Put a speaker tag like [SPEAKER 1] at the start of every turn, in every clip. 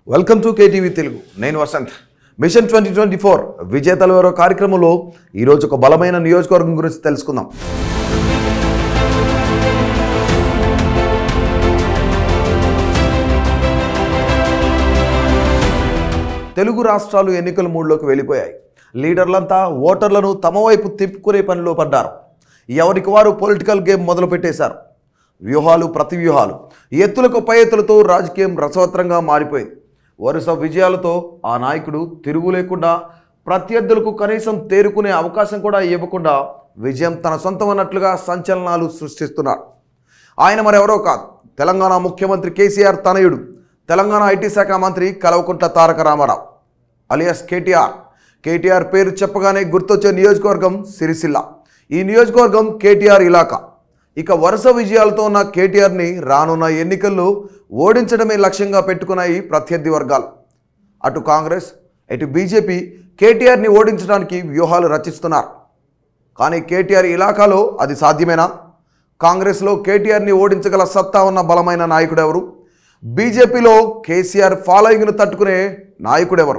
[SPEAKER 1] welcome to KTV Telugu నేను Vasanth mission twenty twenty four విజేతల ఎవరో కార్యక్రమంలో ఈరోజు ఒక బలమైన నియోజకవర్గం గురించి తెలుసుకుందాం తెలుగు రాష్ట్రాలు ఎన్నికల మూడ్లోకి వెళ్ళిపోయాయి లీడర్లంతా ఓటర్లను తమ వైపు తిప్పుకునే పనిలో పడ్డారు ఎవరికి వారు పొలిటికల్ గేమ్ మొదలు పెట్టేశారు వ్యూహాలు ప్రతి వ్యూహాలు ఎత్తులకు పై ఎత్తులతో రాజకీయం రసవత్రంగా మారిపోయింది వరుస విజయాలతో ఆ నాయకుడు తిరుగు లేకుండా ప్రత్యర్థులకు కనీసం తేరుకునే అవకాశం కూడా ఇవ్వకుండా విజయం తన సొంతం అన్నట్లుగా సంచలనాలు సృష్టిస్తున్నాడు ఆయన మరెవరో కాదు తెలంగాణ ముఖ్యమంత్రి కేసీఆర్ తనయుడు తెలంగాణ ఐటీ శాఖ మంత్రి కల్వకుంట్ల తారక రామారావు అలియాస్ కేటీఆర్ కేటీఆర్ పేరు చెప్పగానే గుర్తొచ్చే నియోజకవర్గం సిరిసిల్ల ఈ నియోజకవర్గం కేటీఆర్ ఇలాకా ఇక వరుస విజయాలతో ఉన్న కేటీఆర్ని రానున్న ఎన్నికల్లో ఓడించడమే లక్ష్యంగా పెట్టుకున్నాయి ప్రత్యర్థి వర్గాలు అటు కాంగ్రెస్ ఇటు బీజేపీ కేటీఆర్ని ఓడించడానికి వ్యూహాలు రచిస్తున్నారు కానీ కేటీఆర్ ఇలాకాలో అది సాధ్యమేనా కాంగ్రెస్లో కేటీఆర్ని ఓడించగల సత్తా ఉన్న బలమైన నాయకుడెవరు బీజేపీలో కేసీఆర్ ఫాలోయింగ్ను తట్టుకునే నాయకుడెవరు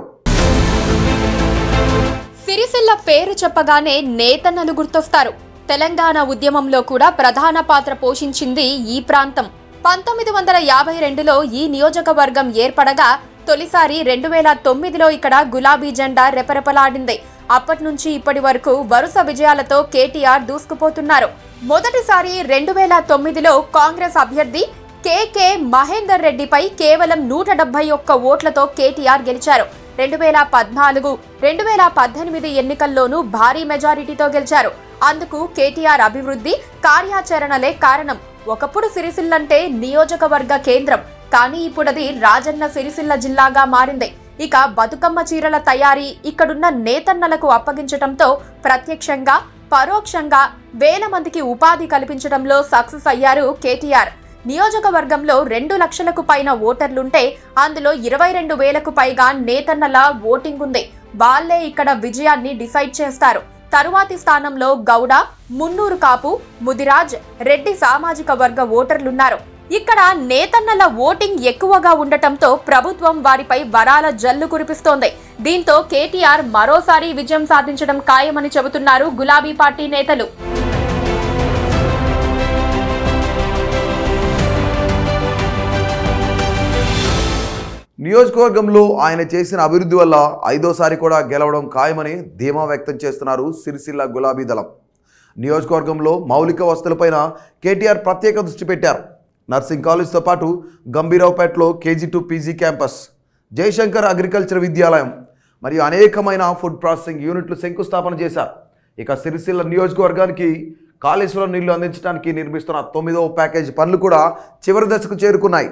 [SPEAKER 2] సిరిసిల్ల పేరు చెప్పగానే నేతన్నలు గుర్తొస్తారు తెలంగాణ ఉద్యమంలో కూడా ప్రధాన పాత్ర పోషించింది ఈ ప్రాంతం పంతొమ్మిది వందల యాభై రెండులో ఈ నియోజకవర్గం ఏర్పడగా తొలిసారి రెండు వేల తొమ్మిదిలో ఇక్కడ గులాబీ జెండా రెపరెపలాడింది అప్పటి నుంచి ఇప్పటి వరకు వరుస విజయాలతో కేటీఆర్ దూసుకుపోతున్నారు మొదటిసారి రెండు వేల తొమ్మిదిలో కాంగ్రెస్ అభ్యర్థి కేకే మహేందర్ రెడ్డిపై కేవలం నూట డెబ్బై ఒక్క ఓట్లతో కేటీఆర్ గెలిచారు రెండు వేల పద్నాలుగు రెండు వేల పద్దెనిమిది ఎన్నికల్లోనూ భారీ మెజారిటీతో గెలిచారు అందుకు కేటీఆర్ అభివృద్ధి కార్యాచరణలే కారణం ఒకప్పుడు సిరిసిల్లంటే నియోజకవర్గ కేంద్రం కానీ ఇప్పుడది రాజన్న సిరిసిల్ల జిల్లాగా మారింది ఇక బతుకమ్మ చీరల తయారీ ఇక్కడున్న నేతన్నలకు అప్పగించటంతో ప్రత్యక్షంగా పరోక్షంగా వేల మందికి ఉపాధి కల్పించడంలో సక్సెస్ అయ్యారు కేటీఆర్ నియోజకవర్గంలో రెండు లక్షలకు పైన ఓటర్లుంటే అందులో ఇరవై రెండు వేలకు పైగా నేతన్నల ఓటింగ్ ఉంది వాళ్లే ఇక్కడ విజయాన్ని డిసైడ్ చేస్తారు తరువాతి స్థానంలో గౌడ మున్నూరు కాపు ముదిరాజ్ రెడ్డి సామాజిక వర్గ ఓటర్లున్నారు ఇక్కడ నేతన్నల ఓటింగ్ ఎక్కువగా ఉండటంతో ప్రభుత్వం వారిపై వరాల జల్లు కురిపిస్తోంది దీంతో కేటీఆర్ మరోసారి విజయం సాధించడం ఖాయమని చెబుతున్నారు గులాబీ పార్టీ నేతలు
[SPEAKER 1] నియోజకవర్గంలో ఆయన చేసిన అభివృద్ధి వల్ల ఐదోసారి కూడా గెలవడం ఖాయమని ధీమా వ్యక్తం చేస్తున్నారు సిరిసిల్ల గులాబీ దళం నియోజకవర్గంలో మౌలిక వసతులపైన కేటీఆర్ ప్రత్యేక దృష్టి పెట్టారు నర్సింగ్ కాలేజ్తో పాటు గంభీరావుపేటలో KG to PG campus Jayashankar agriculture విద్యాలయం మరియు అనేకమైన ఫుడ్ ప్రాసెసింగ్ యూనిట్లు శంకుస్థాపన చేశారు ఇక సిరిసిల్ల నియోజకవర్గానికి కాళేశ్వరం నీళ్లు అందించడానికి నిర్మిస్తున్న తొమ్మిదవ ప్యాకేజీ పనులు కూడా చివరి దశకు చేరుకున్నాయి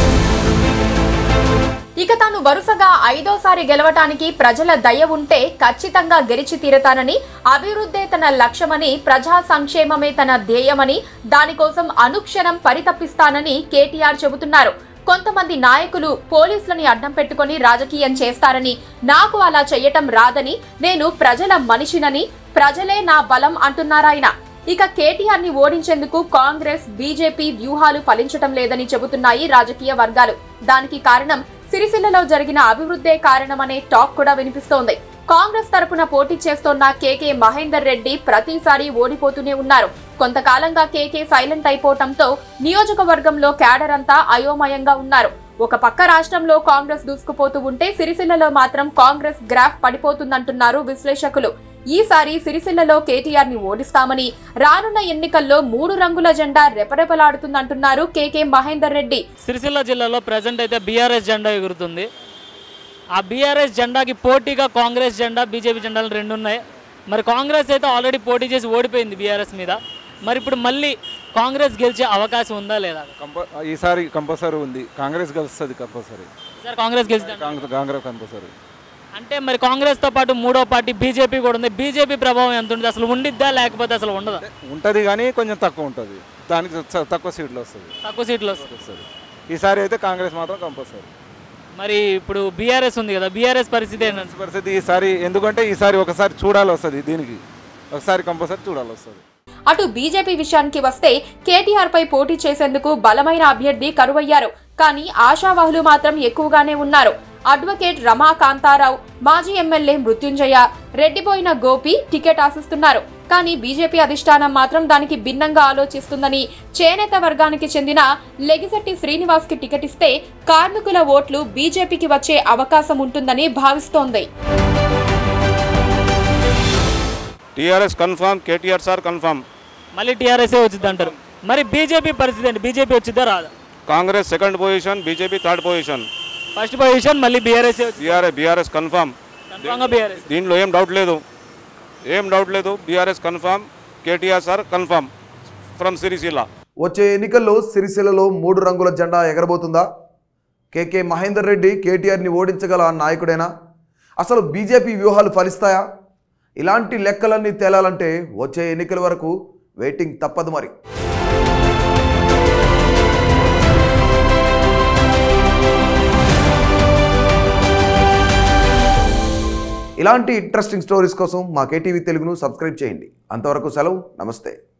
[SPEAKER 2] ఇక తాను వరుసగా ఐదోసారి గెలవటానికి ప్రజల దయ ఉంటే ఖచ్చితంగా గెలిచి తీరతానని అభివృద్ధే తన లక్ష్యమని ప్రజా సంక్షేమమే తన ధ్యేయమని దానికోసం అనుక్షణం పరితపిస్తానని కేటీఆర్ చెబుతున్నారు కొంతమంది నాయకులు పోలీసులని అడ్డం పెట్టుకొని రాజకీయం చేస్తారని నాకు అలా చెయ్యటం రాదని నేను ప్రజల మనిషినని ప్రజలే నా బలం అంటున్నారాయన ఇక కేటీఆర్ ని ఓడించేందుకు కాంగ్రెస్ బీజేపీ వ్యూహాలు ఫలించటం లేదని చెబుతున్నాయి రాజకీయ వర్గాలు దానికి కారణం సిరిసిల్లలో జరిగిన అభివృద్ధే కారణమనే టాక్ కూడా వినిపిస్తోంది కాంగ్రెస్ తరపున పోటీ చేస్తోన్న కేకే మహేందర్ రెడ్డి ప్రతిసారి ఓడిపోతూనే ఉన్నారు కొంతకాలంగా కేకే సైలెంట్ అయిపోవటంతో నియోజకవర్గంలో క్యాడర్ అంతా అయోమయంగా ఉన్నారు ఒక పక్క రాష్ట్రంలో కాంగ్రెస్ దూసుకుపోతూ ఉంటే సిరిసిల్లలో మాత్రం కాంగ్రెస్ గ్రాఫ్ పడిపోతుందంటున్నారు విశ్లేషకులు ఈసారి సిరిసిల్లలో కేటీఆర్ ని ఓడిస్తామని రానున్న ఎన్నికల్లో మూడు రంగుల జెండా రెపరెపలాడుతుందంటున్నారు కేకే మహేందర్ రెడ్డి
[SPEAKER 3] సిరిసిల్ల జిల్లాలో ప్రజెంట్ అయితే బీఆర్ఎస్ జెండా ఎగురుతుంది ఆ బీఆర్ఎస్ జెండాకి పోటీగా కాంగ్రెస్ జెండా బీజేపీ జెండాలు రెండు ఉన్నాయి మరి కాంగ్రెస్ అయితే ఆల్రెడీ పోటీ చేసి ఓడిపోయింది బీఆర్ఎస్ మీద మరి ఇప్పుడు మళ్ళీ కాంగ్రెస్ గెలిచే అవకాశం ఉందా లేదా
[SPEAKER 4] కంప ఈసారి కంపల్సరీ ఉంది కాంగ్రెస్ గెలుస్తుంది కంపల్సరీ
[SPEAKER 3] సార్ కాంగ్రెస్ గెలిచింది
[SPEAKER 4] కాంగ్రెస్ కాంగ్రెస్ కంపల్సరీ
[SPEAKER 3] అంటే మరి కాంగ్రెస్తో పాటు మూడో పార్టీ బీజేపీ కూడా ఉంది బీజేపీ ప్రభావం ఎంత ఉంటుంది అసలు ఉండిద్దా లేకపోతే అసలు ఉండదా
[SPEAKER 4] ఉంటుంది కానీ కొంచెం తక్కువ ఉంటుంది దానికి చ- తక్కువ సీట్లు వస్తుంది
[SPEAKER 3] తక్కువ సీట్లు వస్తాయి
[SPEAKER 4] వస్తుంది ఈసారి అయితే కాంగ్రెస్ మాత్రం కంపల్సరీ
[SPEAKER 3] మరి ఇప్పుడు బీఆర్ఎస్ ఉంది కదా బీఆర్ఎస్ పరిస్థితి ఏంటంటే
[SPEAKER 4] పరిస్థితి ఈసారి ఎందుకంటే ఈసారి ఒకసారి చూడాలి వస్తుంది దీనికి ఒకసారి కంపల్సరీ చూడాలి వస్తుంది
[SPEAKER 2] అటు బీజేపీ విషయానికి వస్తే కేటీఆర్ పై పోటీ చేసేందుకు బలమైన అభ్యర్థి కరువయ్యారు కానీ ఆశావాహులు మాత్రం ఎక్కువగానే ఉన్నారు అడ్వకేట్ రమా కాంతారావు మాజీ ఎమ్మెల్యే మృత్యుంజయ రెడ్డిపోయిన గోపి టికెట్ ఆశిస్తున్నారు కానీ బీజేపీ అధిష్టానం మాత్రం దానికి భిన్నంగా ఆలోచిస్తుందని చేనేత వర్గానికి చెందిన లెగిశెట్టి శ్రీనివాస్ కి టికెట్ ఇస్తే కార్మికుల ఓట్లు బీజేపీకి వచ్చే అవకాశం ఉంటుందని భావిస్తోంది
[SPEAKER 5] TRS confirm KTR sir confirm
[SPEAKER 3] మళ్ళీ టీఆర్ఎస్ఏ వచ్చింది అంటారు మరి బీజేపీ పరిస్థితి ఏంటి బీజేపీ వచ్చిద్దా రాదా
[SPEAKER 5] Congress second position BJP third position
[SPEAKER 3] first position మళ్ళీ బీఆర్ఎస్ఏ వచ్చింది
[SPEAKER 5] బీఆర్ఎస్ బీఆర్ఎస్ కన్ఫామ్
[SPEAKER 3] కన్ఫామ్గా బీఆర్ఎస్
[SPEAKER 5] దీంట్లో ఏం డౌట్ లేదు ఏం డౌట్ లేదు BRS confirm KTR sir confirm from Sircilla
[SPEAKER 1] వచ్చే ఎన్నికల్లో సిరిసిల్లలో మూడు రంగుల జెండా ఎగరబోతుందా కేకే మహేందర్ రెడ్డి కేటీఆర్ని ఓడించగల నాయకుడేనా అసలు బీజేపీ వ్యూహాలు ఫలిస్తాయా ఇలాంటి లెక్కలన్నీ తేలాలంటే వచ్చే ఎన్నికల వరకు వెయిటింగ్ తప్పదు మరి ఇలాంటి ఇంట్రెస్టింగ్ స్టోరీస్ కోసం మా కేటీవీ తెలుగును సబ్స్క్రైబ్ చేయండి అంతవరకు సెలవు నమస్తే